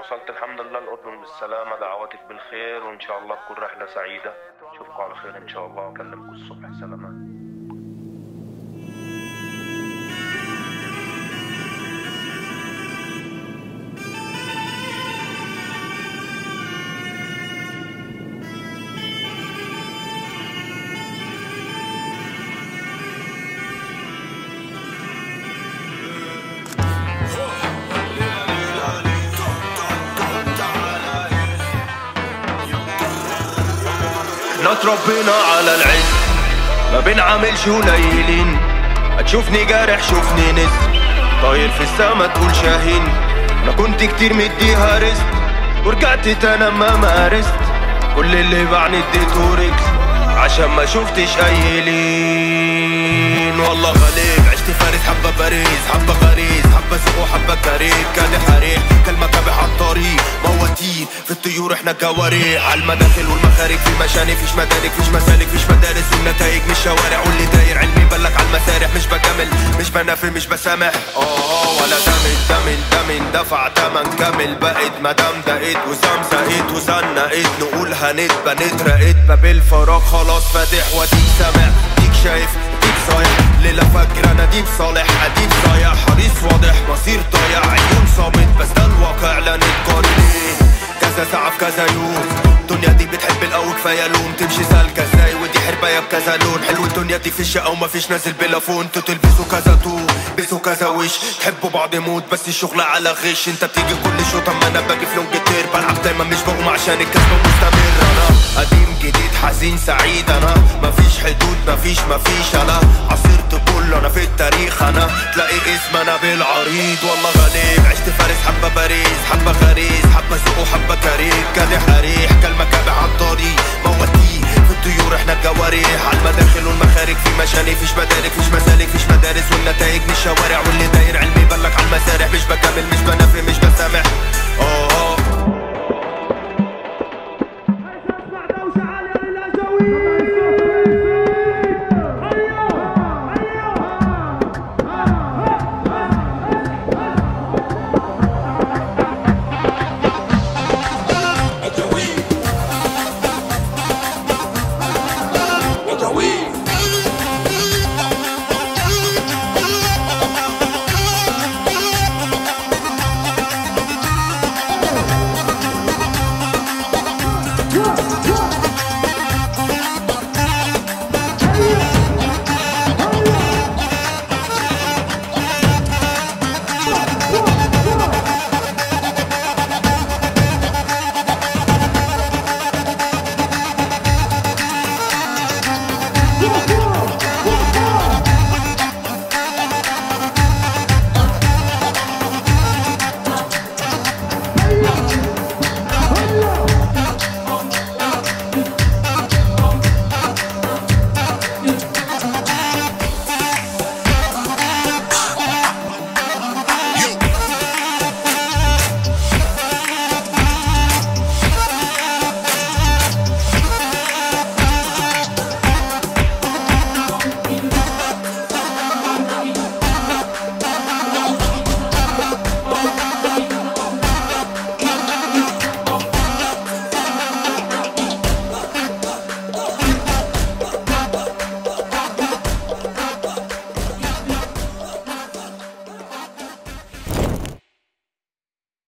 وصلت الحمد لله الأردن بالسلامة دعواتك بالخير وإن شاء الله تكون رحلة سعيدة أشوفكم على خير إن شاء الله وأكلمكم الصبح سلامات احنا اتربينا على العز ما بنعاملش قليلين هتشوفني جارح شوفني نسر طاير في السما تقول شاهين انا كنت كتير مديها رزق ورجعت تاني ما مارست كل اللي بعني اديته رجل عشان ما شفتش اي لين والله غليب عشت فارس حبة باريس حبة غريز حبة سوق وحبة كريم كان حريق كلمة كابح على الطريق مواتير في الطيور احنا جواريح على المداخل والمخارج في مشاني فيش مدارك فيش مسالك فيش مدارس والنتائج مش شوارع واللي داير علمي بلك على المسارح مش بجامل مش بنافي مش بسامح اه ولا دمن دمن دمن دفع تمن كامل بقيت مدام دقيت وسام سقيت وزنقيت نقول هنتبى نترقيت باب الفراغ خلاص فاتح واديك سامع ديك شايف ديك صايح ليلة فجر انا ديب صالح اديب صايع حريص واضح مصير ضايع عيون صامت بس ده الواقع لا نتقارن ليه كذا ساعة في كذا يوم الدنيا دي بتحب القوي كفاية لوم تمشي سالكة ازاي ودي حرباية بكذا لون حلو الدنيا دي في الشقة ومفيش نازل بلا فون انتوا تلبسوا كذا طوب بسوا كذا وش تحبوا بعض موت بس الشغل على غش انت بتيجي كل شوط اما انا باجي في لون كتير بلعب دايما مش بقوم عشان الكسبة مستمر انا قديم جديد حزين سعيد انا مفيش حدود مفيش مفيش انا عصرت كله انا في التاريخ انا تلاقي اسم انا بالعريض والله غريب عشت فارس حبة باريس حبة غريز حبة سوق وحبة كريم كادح حريح كلمة كابع على الطريق مواتيه في الطيور احنا الجواريح على المداخل والمخارج في مشاني فيش مدارك فيش مسالك فيش مدارس والنتائج مش شوارع واللي